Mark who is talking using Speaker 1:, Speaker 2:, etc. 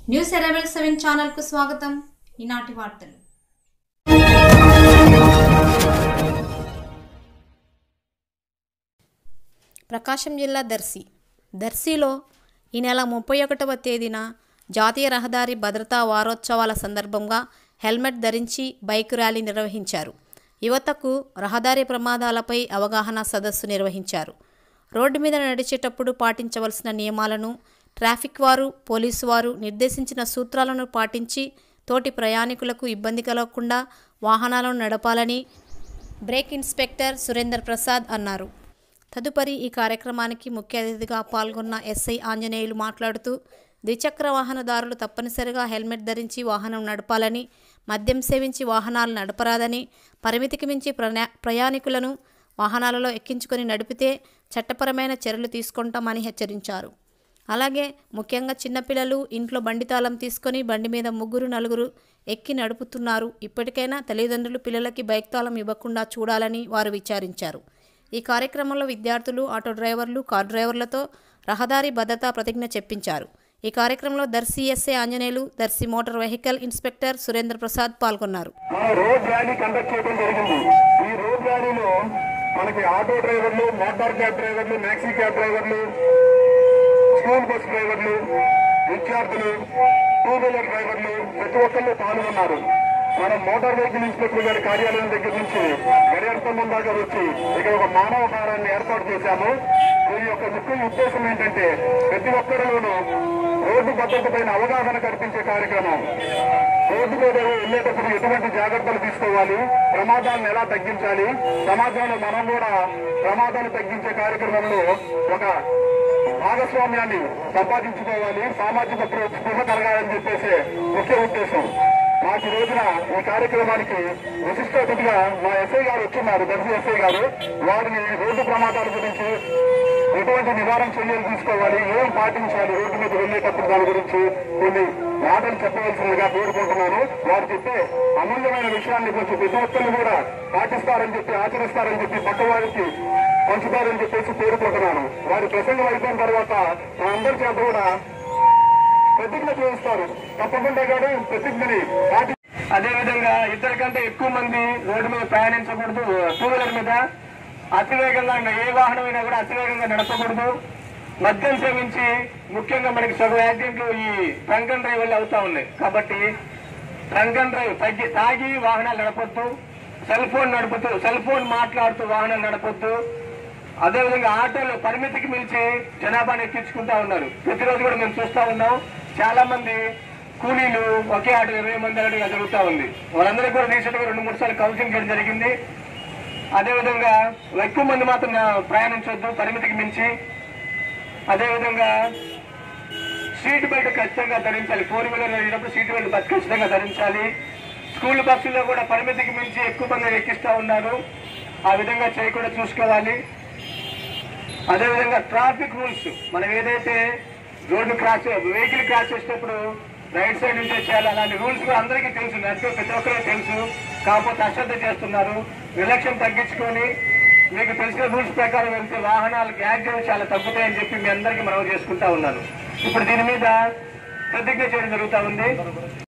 Speaker 1: news eleven seven ఛానల్కు స్వాగతం ఈనాటి వార్తలు
Speaker 2: ప్రకాశం జిల్లా దర్శి దర్శిలో ఈ నెల ముప్పై ఒకటవ తేదీన జాతీయ రహదారి భద్రతా వారోత్సవాల సందర్భంగా హెల్మెట్ ధరించి బైక్ ర్యాలీ నిర్వహించారు యువతకు రహదారి ప్రమాదాలపై అవగాహన సదస్సు నిర్వహించారు రోడ్డు మీద నడిచేటప్పుడు పాటించవలసిన నియమాలను ట్రాఫిక్ వారు పోలీసు వారు నిర్దేశించిన సూత్రాలను పాటించి తోటి ప్రయాణికులకు ఇబ్బంది కలగకుండా వాహనాలను నడపాలని బ్రేక్ ఇన్స్పెక్టర్ సురేందర్ ప్రసాద్ అన్నారు తదుపరి ఈ కార్యక్రమానికి ముఖ్య అతిథిగా పాల్గొన్న ఎస్ఐ ఆంజనేయులు మాట్లాడుతూ ద్విచక్ర వాహనదారులు తప్పనిసరిగా హెల్మెట్ ధరించి వాహనం నడపాలని మద్యం సేవించి వాహనాలు నడపరాదని పరిమితికి మించి ప్రయా ప్రయాణికులను వాహనాలలో ఎక్కించుకొని నడిపితే చట్టపరమైన చర్యలు తీసుకుంటామని హెచ్చరించారు అలాగే ముఖ్యంగా చిన్నపిల్లలు ఇంట్లో బండి తాళం తీసుకొని బండి మీద ముగ్గురు నలుగురు ఎక్కి నడుపుతున్నారు ఇప్పటికైనా తల్లిదండ్రులు పిల్లలకి బైక్ తాళం ఇవ్వకుండా చూడాలని వారు విచారించారు ఈ కార్యక్రమంలో విద్యార్థులు ఆటో డ్రైవర్లు కార్ డ్రైవర్లతో రహదారి భద్రతా ప్రతిజ్ఞ చెప్పించారు ఈ కార్యక్రమంలో Darsi S A Anjaneyulu Darsi motor vehicle inspector Surendra Prasad పాల్గొన్నారు
Speaker 3: మనం రోడ్ ర్యాలీ కండక్ట్ చేయడం జరిగింది ఈ రోడ్ ర్యాలీలో మనకి ఆటో డ్రైవర్లు మోటార్ క్యాబ్ డ్రైవర్లు మ్యాక్సీ క్యాబ్ డ్రైవర్లు స్కూల్ బస్ డ్రైవర్లు విద్యార్థులు టూ వీలర్ డ్రైవర్లు ప్రతి ఒక్కళ్ళు పాల్గొన్నారు మనం మోటార్ వెహికల్ ఇన్స్పెక్టర్ గారి కార్యాలయం దగ్గర నుంచి గడియార స్తంభం దాకా వచ్చి ఇక్కడ ఒక మానవ హారాన్ని ఏర్పాటు చేశాము దీని యొక్క ముఖ్య ఉద్దేశం ఏంటంటే ప్రతి ఒక్కరిలోనూ రోడ్డు భద్రత పైన అవగాహన కల్పించే కార్యక్రమం రోడ్డు మీద వెళ్ళేటప్పుడు ఎటువంటి జాగ్రత్తలు తీసుకోవాలి ప్రమాదాలను ఎలా తగ్గించాలి సమాజంలో మనం కూడా ప్రమాదాలు తగ్గించే కార్యక్రమంలో ఒక భాగస్వామ్యాన్ని సంపాదించుకోవాలి సామాజిక ప్ర- స్పృహ కలగాలని చెప్పేసి ముఖ్య ఉద్దేశం మాకు ఈ రోజున ఈ కార్యక్రమానికి విశిష్ట అతిథిగా మా ఎస్ఐ గారు వచ్చిన్నారు దర్శి ఎస్ఐ గారు వారిని రోడ్డు ప్రమాదాల గురించి ఎటువంటి నివారణ చర్యలు తీసుకోవాలి ఏం పాటించాలి రోడ్డు మీద వెళ్ళేటప్పుడు దాని గురించి కొన్ని మాటలు చెప్పవలసిందిగా కోరుకుంటున్నాను వారు చెప్పే అమూల్యమైన విషయాన్ని కొంచెం ప్రతి ఒక్కరు కూడా పాటిస్తారని చెప్పి ఆచరిస్తారని చెప్పి పక్క వారికి పంచుతారని చెప్పేసి కోరుకుంటున్నాను వారి ప్రసంగం అయిపోయిన తర్వాత మా అందరి చేత కూడా ప్రతిజ్ఞ చేయిస్తారు తప్పకుండా కూడా ప్రతిజ్ఞని పాటి
Speaker 4: అదే విధంగా ఇద్దరి కంటే ఎక్కువ మంది రోడ్డు మీద ప్రయాణించకూడదు టూ వీలర్ మీద అతివేగంగా ఇంకా ఏ వాహనం అయినా కూడా అతివేగంగా నడపకూడదు మద్యం సేవించి ముఖ్యంగా మనకి సగం యాక్సిడెంట్లు ఈ ట్రంక్ అండ్ డ్రైవ్ వల్ల అవుతా ఉన్నాయి కాబట్టి ట్రంక్ అండ్ డ్రైవ్ తగ్గి తాగి వాహనాలు నడపొద్దు సెల్ ఫోన్ నడుపుతూ సెల్ ఫోన్ మాట్లాడుతూ వాహనాలు నడపొద్దు అదేవిధంగా ఆటోలు పరిమితికి మించి జనాభాను ఎక్కించుకుంటా ఉన్నారు ప్రతిరోజు కూడా మేము చూస్తా ఉన్నాం చాలా మంది కూలీలు ఒకే ఆటో ఇరవై మంది అన్నట్టుగా జరుగుతా ఉంది వాళ్ళందరికీ కూడా రీసెంట్ గా రెండు మూడు సార్లు కౌన్సిలింగ్ చేయడం జరిగింది అదేవిధంగా ఎక్కువ మంది మాత్రం ప్రయాణించొద్దు పరిమితికి మించి అదేవిధంగా సీట్ బెల్ట్ ఖచ్చితంగా ధరించాలి ఫోర్ వీలర్ వెళ్ళినప్పుడు సీట్ బెల్ట్ బస్ ఖచ్చితంగా ధరించాలి స్కూల్ బస్సుల్లో కూడా పరిమితికి మించి ఎక్కువ మంది ఎక్కిస్తా ఉన్నారు ఆ విధంగా చేయకుండా చూసుకోవాలి అదేవిధంగా ట్రాఫిక్ రూల్స్ మనం ఏదైతే రోడ్డు క్రాస్ వెహికల్ క్రాస్ చేసేటప్పుడు రైట్ సైడ్ నుంచే చేయాలి అలాంటి రూల్స్ కూడా అందరికీ తెలుసు నడిచే ప్రతి ఒక్కరికి తెలుసు కాకపోతే అశ్రద్ధ చేస్తున్నారు నిర్లక్ష్యం తగ్గించుకొని మీకు తెలిసిన రూల్స్ ప్రకారం వెళ్తే వాహనాలకు యాక్సిడెంట్ చాలా తగ్గుతాయని చెప్పి మీ అందరికీ మనవి చేసుకుంటా ఉన్నాను ఇప్పుడు దీని మీద ప్రతిజ్ఞ చేయడం జరుగుతా ఉంది